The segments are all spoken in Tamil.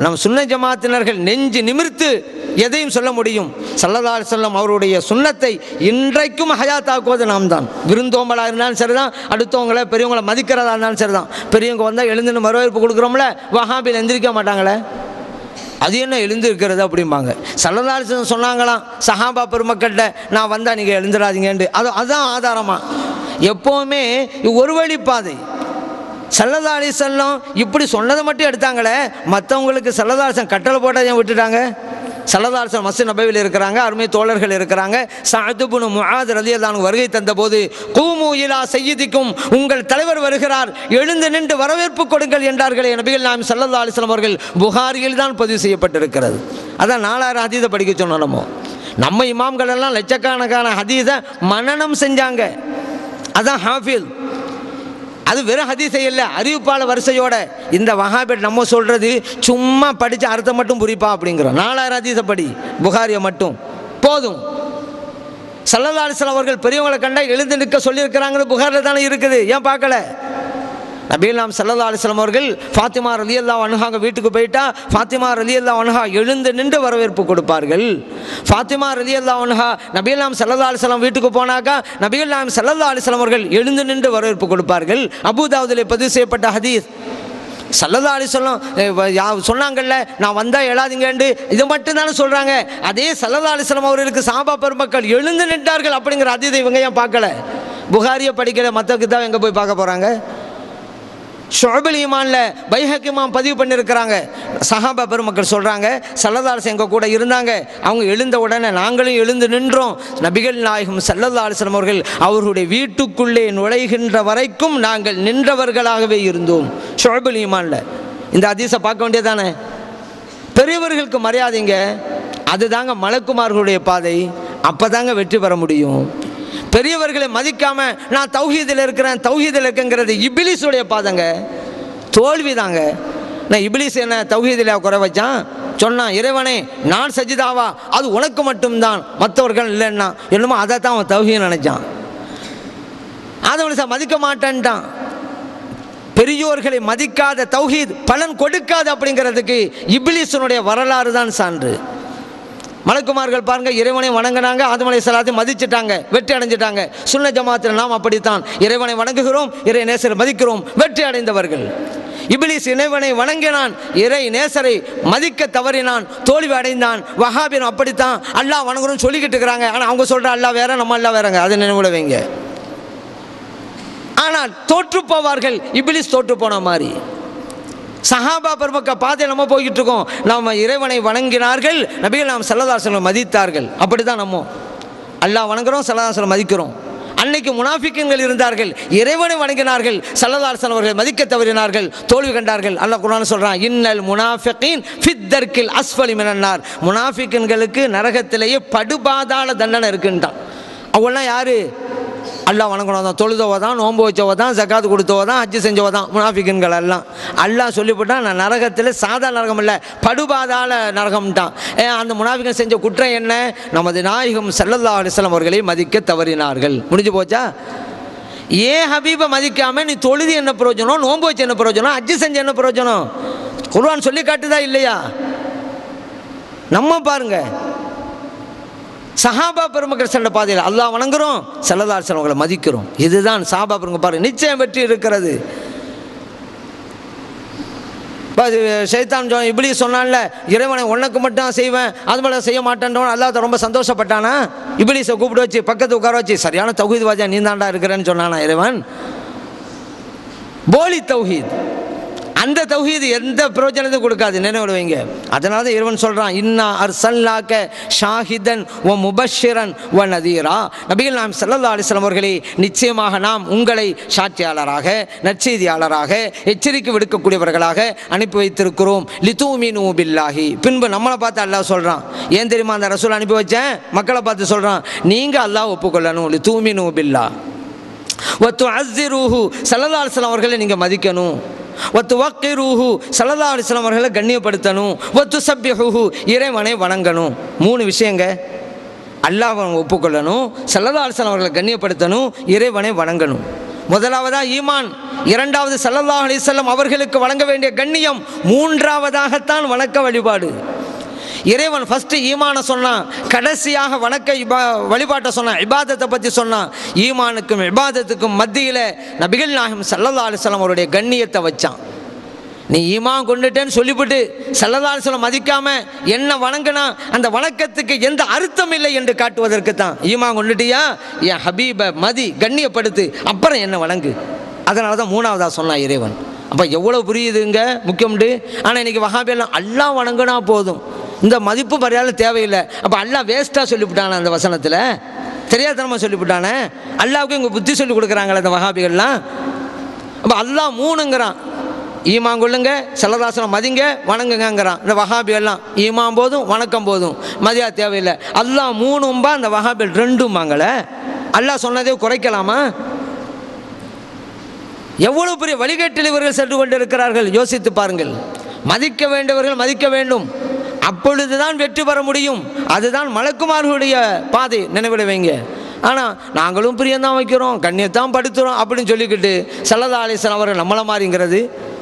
நம் சுன்ன ஜமாத்தினர்கள் நெஞ்சு நிமிர்த்து எதையும் சொல்ல முடியும் சல்லல்லா செல்லம் அவருடைய சுண்ணத்தை இன்றைக்கும் ஹயாத்தாக்குவது நாம் தான் விருந்தோம்பலாக இருந்தாலும் சரிதான் அடுத்தவங்கள பெரியவங்களை மதிக்கிறதா இருந்தாலும் சரிதான் பெரியவங்க வந்தால் எழுந்துன்னு வரவேற்பு கொடுக்குறோம்ல வஹாபில் எந்திரிக்க மாட்டாங்களே அது என்ன எழுந்திருக்கிறது அப்படிம்பாங்க சல்லதாரிசன் சொன்னாங்களாம் சஹாபா பெருமக்கள்கிட்ட நான் வந்தால் நீங்கள் எழுந்துடாதீங்கன்ட்டு அது அதுதான் ஆதாரமா எப்போவுமே இது ஒரு வழி பாதை சல்லதாரி செல்லம் இப்படி சொன்னதை மட்டும் எடுத்தாங்களே மற்றவங்களுக்கு சல்லதாரிசன் கட்டளை போட்டதையும் விட்டுட்டாங்க சல்லதாரிசன் மஸ்ஜித் நபையில் இருக்கிறாங்க அருமை தோழர்கள் இருக்கிறாங்க சாதுபுனு முஆத் ரலியல்லாஹு வருகை தந்தபோது கூமு இலா செய்யதிக்கும் உங்கள் தலைவர் வருகிறார் எழுந்து நின்று வரவேற்பு கொடுங்கள் என்றார்களே நபிகள் நாம் சல்லல்லா அலிஸ்லாம் அவர்கள் புகாரியில் தான் பதிவு செய்யப்பட்டிருக்கிறது அதான் நாலாயிரம் ஹதீதை படிக்க சொன்னோம் நம்ம நம்ம இமாம்கள் எல்லாம் லட்சக்கணக்கான ஹதீதை மனனம் செஞ்சாங்க அதான் ஹாஃபில் அது வெறும் ஹதீஸை இல்லை அறிவிப்பாளர் வரிசையோட இந்த வஹாபேட் நம்ம சொல்றது சும்மா படிச்சு அர்த்தம் மட்டும் புரிப்பா அப்படிங்கிறோம் நாலாயிரம் ஹதீஸை படி புகாரியை மட்டும் போதும் சல்லல்லா அலிஸ்லாம் அவர்கள் பெரியவங்களை கண்டா எழுந்து நிற்க சொல்லியிருக்கிறாங்கன்னு புகாரில் தானே இருக்குது ஏன் பார்க்கல நபீலாம் சல்லல்லா அலிஸ்லாம் அவர்கள் ஃபாத்திமா ரலியல்லா அனுஹாங்க வீட்டுக்கு போயிட்டா ஃபாத்திமா ரலியல்லா அனுஹா எழுந்து நின்று வரவேற்பு கொடுப்பார்கள் ஃபாத்திமா ரலியல்லா அனுஹா நபீலாம் சல்லல்லா அலிஸ்லாம் வீட்டுக்கு போனாக்கா நபீலாம் சல்லல்லா அலிஸ்லாம் அவர்கள் எழுந்து நின்று வரவேற்பு கொடுப்பார்கள் அபுதாவுதில் பதிவு செய்யப்பட்ட ஹதீஸ் சல்லல்லா அலிஸ்லாம் சொன்னாங்கல்ல நான் வந்தால் எழாதீங்கன்னு இது மட்டும் தானே சொல்கிறாங்க அதே சல்லல்லா அலிஸ்லாம் அவர்களுக்கு சாபா பெருமக்கள் எழுந்து நின்றார்கள் அப்படிங்கிற அதீதை இவங்க ஏன் பார்க்கல புகாரியை படிக்கிற மற்ற கிதாப் எங்கே போய் பார்க்க போகிறாங்க ஷோபல் ஈமானில் பைஹக்கிமாம் பதிவு பண்ணியிருக்கிறாங்க சஹாபா பெருமக்கள் சொல்கிறாங்க சல்லதாரசு எங்கள் கூட இருந்தாங்க அவங்க எழுந்த உடனே நாங்களும் எழுந்து நின்றோம் நபிகள் நாயகம் சல்லல்லா அலிஸ்லாம் அவர்கள் அவர்களுடைய வீட்டுக்குள்ளே நுழைகின்ற வரைக்கும் நாங்கள் நின்றவர்களாகவே இருந்தோம் ஷோபல் ஈமானில் இந்த அதிசை பார்க்க வேண்டியதானே பெரியவர்களுக்கு மரியாதைங்க அதுதாங்க மலக்குமார்களுடைய பாதை அப்போ தாங்க வெற்றி பெற முடியும் பெரியவர்களை மதிக்காம நான் தௌஹீதில் இருக்கிறேன் தௌஹீதில் இருக்குங்கிறது இபிலிஸுடைய பாதங்க தோல்வி தாங்க நான் இபிலிஸ் என்ன தௌஹீதில் குறை வச்சான் சொன்னான் இறைவனே நான் சஜிதாவா அது உனக்கு மட்டும்தான் மற்றவர்கள் இல்லைன்னா என்னமோ அதை தான் அவன் தௌஹீத் நினைச்சான் அதை சார் மதிக்க மாட்டேன்ட்டான் பெரியோர்களை மதிக்காத தௌஹீத் பலன் கொடுக்காது அப்படிங்கிறதுக்கு இபிலிசனுடைய வரலாறு தான் சான்று மலக்குமார்கள் பாருங்க இறைவனை வணங்கினாங்க ஆதமலை சலாத்தை மதிச்சிட்டாங்க வெற்றி அடைஞ்சிட்டாங்க சுன்ன ஜமாத்தில் நாம் அப்படித்தான் இறைவனை வணங்குகிறோம் இறை நேசரை மதிக்கிறோம் வெற்றி அடைந்தவர்கள் இபிலிஸ் இறைவனை வணங்கினான் இறை நேசரை மதிக்க தவறினான் தோல்வி அடைந்தான் வஹாபின் அப்படித்தான் அல்லாஹ் வணங்குறோம் சொல்லிக்கிட்டு இருக்கிறாங்க ஆனால் அவங்க சொல்ற அல்லாஹ் வேற நம்ம அல்லாஹ் வேறங்க அதை நினைவுல வைங்க ஆனால் தோற்று போவார்கள் இபிலிஸ் தோற்று போன மாதிரி சஹாபா பெருமக்க பாதை நம்ம போய்கிட்டு இருக்கோம் நம்ம இறைவனை வணங்கினார்கள் நபிகள் நாம் சல்லதாசனை மதித்தார்கள் அப்படி தான் நம்ம அல்லாஹ் வணங்குறோம் சல்லதாசனை மதிக்கிறோம் அன்னைக்கு முனாஃபிக்கங்கள் இருந்தார்கள் இறைவனை வணங்கினார்கள் சல்லதாசன் அவர்கள் மதிக்க தவறினார்கள் தோல்வி கண்டார்கள் அல்லாஹ் குரான் சொல்றான் இன்னல் முனாஃபிகின் ஃபித்தர்கில் அஸ்வலி மினன்னார் முனாஃபிக்கன்களுக்கு நரகத்திலேயே படுபாதாள தண்டனை இருக்குன்றான் அவங்களாம் யாரு அல்லாஹ் வணங்கணும் தான் தொழுதவ தான் நோன்பு வச்சவ தான் ஜக்காத்து கொடுத்தவ தான் ஹஜ்ஜு செஞ்சவ தான் முனாஃபிகன்கள் எல்லாம் அல்லாஹ் சொல்லிவிட்டான் நான் நரகத்தில் சாதா நரகம் இல்லை படுபாதாள நரகம்ட்டான் ஏன் அந்த முனாஃபிகன் செஞ்ச குற்றம் என்ன நமது நாயகம் சல்லல்லா அலிஸ்லாம் அவர்களை மதிக்க தவறினார்கள் முடிஞ்சு போச்சா ஏன் ஹபீபை மதிக்காம நீ தொழுது என்ன பிரயோஜனம் நோன்பு வச்சு என்ன பிரயோஜனம் ஹஜ்ஜு செஞ்ச என்ன பிரயோஜனம் குர்ஆன் சொல்லி காட்டுதா இல்லையா நம்ம பாருங்க சஹாபா பெருமக்கள் சென்ற பாதையில் அல்லாஹ் வணங்குறோம் செல்லதார் செலவங்களை மதிக்கிறோம் இதுதான் சஹாபா பெருங்க பாருங்க நிச்சயம் வெற்றி இருக்கிறது இப்போ சைத்தான் ஜோ இப்படி சொன்னான்ல இறைவனை உனக்கு மட்டும் செய்வேன் அது மேலே செய்ய மாட்டேன்றவன் அல்லாஹ் ரொம்ப சந்தோஷப்பட்டானா இபிலிஸை கூப்பிட்டு வச்சு பக்கத்து உட்கார வச்சு சரியான தௌஹீத் வாஜா நீ தாண்டா இருக்கிறேன்னு சொன்னானா இறைவன் போலி தௌஹீத் அந்த தௌஹீது எந்த பிரயோஜனத்தையும் கொடுக்காது நினைவு வைங்க அதனால தான் இறைவன் சொல்கிறான் இன்னா அர்சல்லாக்க ஷாஹிதன் ஒ முபஷிரன் ஒ நதீரா நபிகள் நாம் சல்லல்லா அலிஸ்லாம் அவர்களே நிச்சயமாக நாம் உங்களை சாட்சியாளராக நற்செய்தியாளராக எச்சரிக்கை விடுக்கக்கூடியவர்களாக அனுப்பி வைத்திருக்கிறோம் லிதூமினு பில்லாஹி பின்பு நம்மளை பார்த்து அல்லாஹ் சொல்கிறான் ஏன் தெரியுமா அந்த ரசூல் அனுப்பி வச்சேன் மக்களை பார்த்து சொல்கிறான் நீங்கள் அல்லாஹ் ஒப்புக்கொள்ளணும் லிதூமினு பில்லா ஒத்து அஸ்ஸிரூஹு சல்லல்லா அலிஸ்லாம் அவர்களை நீங்கள் மதிக்கணும் ஒத்து வக்கிரூஹு சல்லல்லா அலிஸ்லாம் அவர்களை கண்ணியப்படுத்தணும் ஒத்து சப்பியஹூஹு இறைவனை வணங்கணும் மூணு விஷயங்க அல்லாஹ் ஒப்புக்கொள்ளணும் சல்லல்லா அலிஸ்லாம் அவர்களை கண்ணியப்படுத்தணும் இறைவனை வணங்கணும் முதலாவதா ஈமான் இரண்டாவது ஸல்லல்லாஹு அலைஹி வஸல்லம் அவர்களுக்கு வழங்க வேண்டிய கண்ணியம் மூன்றாவதாகத்தான் வணக்க வழிபாடு இறைவன் ஃபர்ஸ்ட் ஈமானை சொன்னான் கடைசியாக வணக்க இபா வழிபாட்டை சொன்னான் இபாதத்தை பற்றி சொன்னான் ஈமானுக்கும் இபாதத்துக்கும் மத்தியில் நபிகள் நாயகம் ஸல்லல்லாஹு அலைஹி வஸல்லம் அவருடைய கண்ணியத்தை வச்சான் நீ ஈமான் கொண்டுட்டேன்னு சொல்லிவிட்டு சல்லதாசலம் மதிக்காம என்ன வணங்கினா அந்த வணக்கத்துக்கு எந்த அர்த்தம் இல்லை என்று காட்டுவதற்கு தான் ஈமான் கொண்டுட்டியா என் ஹபீபை மதி கண்ணியப்படுத்து அப்புறம் என்ன வணங்கு அதனால தான் மூணாவதா சொன்னான் இறைவன் அப்போ எவ்வளோ புரியுதுங்க முக்கியம்ண்டு ஆனால் இன்னைக்கு வகாபியெல்லாம் அல்லாஹ் வணங்கினா போதும் இந்த மதிப்பு மரியாதை தேவையில்லை அப்போ அல்லாஹ் வேஸ்ட்டாக சொல்லிவிட்டானே அந்த வசனத்தில் தெரியாதனமாக சொல்லிவிட்டானே அல்லாவுக்கு இங்கே புத்தி சொல்லி கொடுக்குறாங்களே இந்த வகாபிகள்லாம் அப்போ அல்லாஹ் மூணுங்கிறான் ஈமான் கொள்ளுங்க செல்லதாசனம் மதிங்க வணங்குங்கங்கிறான் இந்த வஹாபி எல்லாம் ஈமான் போதும் வணக்கம் போதும் மதியா தேவையில்லை அல்லாஹ் மூணும்பா இந்த வஹாபில் ரெண்டும்பாங்கள அல்லாஹ் சொன்னதே குறைக்கலாமா எவ்வளவு பெரிய வழிகேட்டில் இவர்கள் சென்று கொண்டிருக்கிறார்கள் யோசித்து பாருங்கள் மதிக்க வேண்டியவர்கள் மதிக்க வேண்டும் அப்பொழுதுதான் வெற்றி பெற முடியும் அதுதான் மலக்குமார்களுடைய பாதை நினைவிட வைங்க ஆனால் நாங்களும் பிரியந்தான் வைக்கிறோம் கண்ணியத்தான் படுத்துகிறோம் அப்படின்னு சொல்லிக்கிட்டு சல்லதா அலிஸ்லாம் அவர்கள் நம்மளை மாறிங்கிறது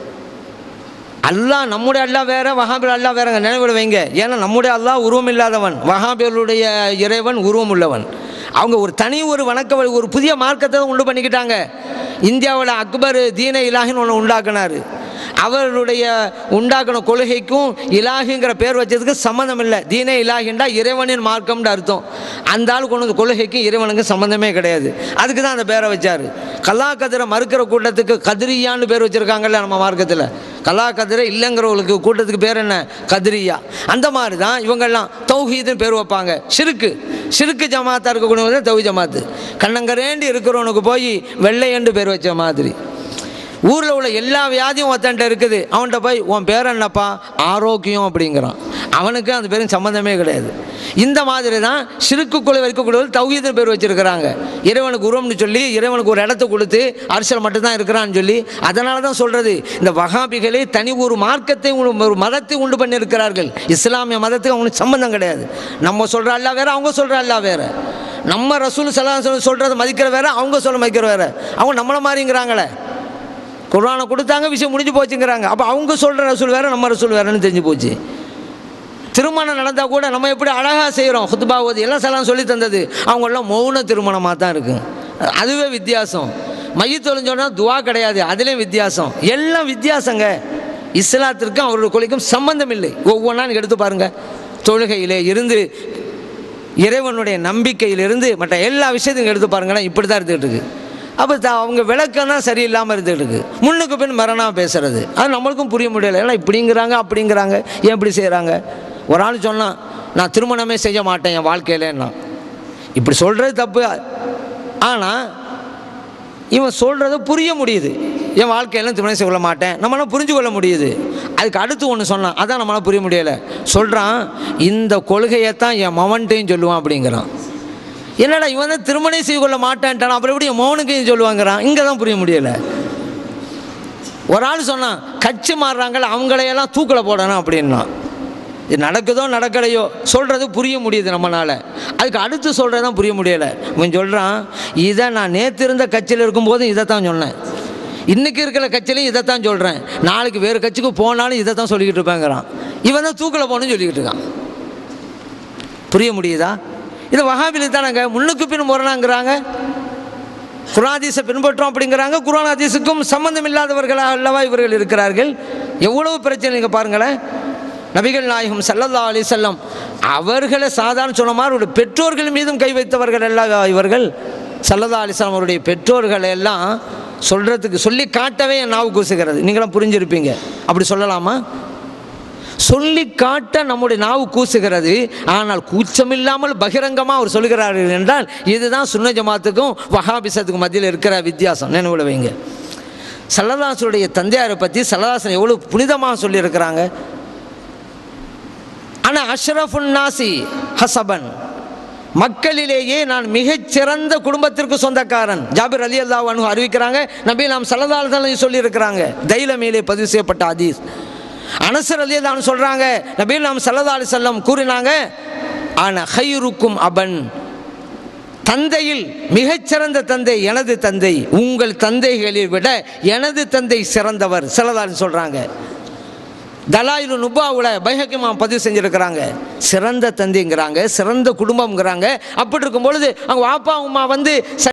அல்லாஹ் நம்முடைய அல்லாஹ் வேற வஹாபில் அல்லாஹ் வேறங்க நினைவிட வைங்க ஏன்னா நம்முடைய அல்லாஹ் உருவம் இல்லாதவன் வஹாபியர்களுடைய இறைவன் உருவம் உள்ளவன் அவங்க ஒரு தனி ஒரு வணக்க வழி ஒரு புதிய மார்க்கத்தை தான் உண்டு பண்ணிக்கிட்டாங்க இந்தியாவில் அக்பர் தீன இலாகின்னு ஒன்று உண்டாக்குனார் அவருடைய உண்டாக்கின கொள்கைக்கும் இலாகிங்கிற பேர் வச்சதுக்கு சம்மந்தம் இல்லை தீன இலாகின்றா இறைவனின் மார்க்கம்னு அர்த்தம் அந்த ஆள் கொண்டு வந்த கொள்கைக்கும் இறைவனுக்கும் சம்மந்தமே கிடையாது அதுக்கு தான் அந்த பேரை வச்சார் கல்லா கதிரை மறுக்கிற கூட்டத்துக்கு கதிரியான்னு பேர் வச்சுருக்காங்கல்ல நம்ம மார்க்கத்தில் கலா கதிரை இல்லைங்கிறவங்களுக்கு கூட்டத்துக்கு பேர் என்ன கதிரியா அந்த மாதிரி தான் இவங்கெல்லாம் தௌஹீதுன்னு பேர் வைப்பாங்க சிறுக்கு சிறுக்கு ஜமாத்தாக இருக்கக்கூடியவங்க தௌஹி ஜமாத்து கண்ணங்கரேண்டி இருக்கிறவனுக்கு போய் வெள்ளையண்டு பேர் வச்ச மாதிரி ஊரில் உள்ள எல்லா வியாதியும் ஒருத்தன்ட்ட இருக்குது அவன்கிட்ட போய் உன் பேர் என்னப்பா ஆரோக்கியம் அப்படிங்கிறான் அவனுக்கு அந்த பேரும் சம்மந்தமே கிடையாது இந்த மாதிரி தான் சிறுக்குக்குள்ளே வைக்கக்கூடியவர் தௌஹீதன் பேர் வச்சிருக்கிறாங்க இறைவனுக்கு உருவம்னு சொல்லி இறைவனுக்கு ஒரு இடத்த கொடுத்து அரசியல் மட்டும்தான் இருக்கிறான்னு சொல்லி அதனால தான் சொல்கிறது இந்த வகாபிகளே தனி ஒரு மார்க்கத்தை உண்டு- ஒரு மதத்தை உண்டு பண்ணியிருக்கிறார்கள் இஸ்லாமிய மதத்துக்கு அவங்களுக்கு சம்பந்தம் கிடையாது நம்ம சொல்கிற அல்லா வேற அவங்க சொல்கிற அல்லா வேற நம்ம ரசூல் சலா சொல்கிறத மதிக்கிற வேற அவங்க சொல்ல மதிக்கிற வேற அவங்க நம்மளை மாதிரிங்கிறாங்களே குர்ஆனை கொடுத்தாங்க விஷயம் முடிஞ்சு போச்சுங்கிறாங்க அப்போ அவங்க சொல்கிற ரசூல் வேறு நம்ம ரசூல் வேறுன்னு தெரிஞ்சு போச்சு திருமணம் நடந்தால் கூட நம்ம எப்படி அழகாக செய்கிறோம் ஹுத்பா ஓதி எல்லாம் சலாம் சொல்லி தந்தது அவங்கெல்லாம் மௌன திருமணமாக தான் இருக்கும் அதுவே வித்தியாசம் மையத்தொழிஞ்சோன்னா துவா கிடையாது அதுலேயும் வித்தியாசம் எல்லாம் வித்தியாசங்க இஸ்லாத்திற்கும் அவருடைய கொலைக்கும் சம்பந்தம் இல்லை ஒவ்வொன்றா நீங்க எடுத்து பாருங்கள் தொழுகையிலே இருந்து இறைவனுடைய நம்பிக்கையிலிருந்து மற்ற எல்லா விஷயத்தையும் எடுத்து பாருங்களேன் இப்படி தான் இருந்துகிட்டு இருக்கு அப்போ த அவங்க விளக்கம் தான் சரியில்லாமல் இருந்துகிட்டு இருக்கு முன்னுக்கு பின் மரணம் பேசுறது அது நம்மளுக்கும் புரிய முடியல ஏன்னா இப்படிங்கிறாங்க அப்படிங்கிறாங்க ஏன் இப்படி செய்கிறாங்க ஒரு ஆள் சொன்னான் நான் திருமணமே செய்ய மாட்டேன் என் வாழ்க்கையிலன்னா இப்படி சொல்கிறது தப்பு ஆனால் இவன் சொல்கிறத புரிய முடியுது என் வாழ்க்கையெல்லாம் திருமணம் செய்ய கொள்ள மாட்டேன் நம்மளால் புரிஞ்சு கொள்ள முடியுது அதுக்கு அடுத்து ஒன்று சொன்னான் அதான் நம்மளால் புரிய முடியலை சொல்கிறான் இந்த கொள்கையை தான் என் மவன்ட்டையும் சொல்லுவான் அப்படிங்கிறான் என்னடா இவன் தான் திருமணம் செய்து கொள்ள மாட்டேன்ட்டான் அப்புறம் எப்படி என் மௌனுக்கையும் சொல்லுவாங்கிறான் இங்கே தான் புரிய முடியலை ஒரு ஆள் சொன்னான் கட்சி மாறுறாங்கல்ல அவங்களையெல்லாம் தூக்கில் போடணும் அப்படின்னா இது நடக்குதோ நடக்கலையோ சொல்கிறது புரிய முடியுது நம்மளால் அதுக்கு அடுத்து சொல்கிறது தான் புரிய முடியலை இவன் சொல்கிறான் இதை நான் நேற்று இருந்த கட்சியில் இருக்கும்போதும் இதை தான் சொன்னேன் இன்றைக்கி இருக்கிற கட்சியிலையும் இதை தான் சொல்கிறேன் நாளைக்கு வேறு கட்சிக்கு போனாலும் இதை தான் சொல்லிக்கிட்டு இருப்பேங்கிறான் இவன் தான் தூக்கில் போகணும்னு சொல்லிக்கிட்டு இருக்கான் புரிய முடியுதா இது வகாபிலி தானங்க முன்னுக்கு பின் முரணாங்கிறாங்க குராதீஸை பின்பற்றோம் அப்படிங்கிறாங்க குரான் ஹதீஸுக்கும் சம்பந்தம் இல்லாதவர்களாக அல்லவா இவர்கள் இருக்கிறார்கள் எவ்வளவு பிரச்சனை நீங்கள் பாருங்களேன் நபிகள் நாயகம் சல்லல்லா அலி செல்லம் அவர்களை சாதாரண சொன்ன மாதிரி அவருடைய பெற்றோர்கள் மீதும் கை வைத்தவர்கள் எல்லாம் இவர்கள் சல்லல்லா அலிஸ்லாம் அவருடைய பெற்றோர்கள் எல்லாம் சொல்கிறதுக்கு சொல்லி காட்டவே என் நாவு கூசுகிறது நீங்களும் புரிஞ்சிருப்பீங்க அப்படி சொல்லலாமா சொல்லி காட்ட நம்முடைய நாவு கூசுகிறது ஆனால் கூச்சமில்லாமல் பகிரங்கமாக அவர் சொல்கிறார்கள் என்றால் இதுதான் சுன்ன ஜமாத்துக்கும் வஹாபிசத்துக்கும் மத்தியில் இருக்கிற வித்தியாசம் நினைவில் வைங்க சல்லதாசனுடைய தந்தையாரை பற்றி சல்லதாசன் எவ்வளோ புனிதமாக சொல்லியிருக்கிறாங்க ஆனால் அஷ்ரஃபுன் நாசி ஹசபன் மக்களிலேயே நான் மிகச்சிறந்த குடும்பத்திற்கு சொந்தக்காரன் ஜாபிர் அலி அல்லா அனு அறிவிக்கிறாங்க நபி நாம் சல்லதாலும் சொல்லியிருக்கிறாங்க தைலமேலே பதிவு செய்யப்பட்ட ஹதீஸ் அனசர் அலி அல்லா சொல்கிறாங்க நபி நாம் சல்லதா அலி செல்லம் கூறினாங்க ஆன ஹைருக்கும் அபன் தந்தையில் மிகச்சிறந்த தந்தை எனது தந்தை உங்கள் தந்தைகளை விட எனது தந்தை சிறந்தவர் சிலதான்னு சொல்கிறாங்க தலாயிலு நுபாவில் பைஹக்கிமா பதிவு செஞ்சுருக்கிறாங்க சிறந்த தந்தைங்கிறாங்க சிறந்த குடும்பம்ங்கிறாங்க அப்படி இருக்கும் பொழுது அவங்க வாப்பா அம்மா வந்து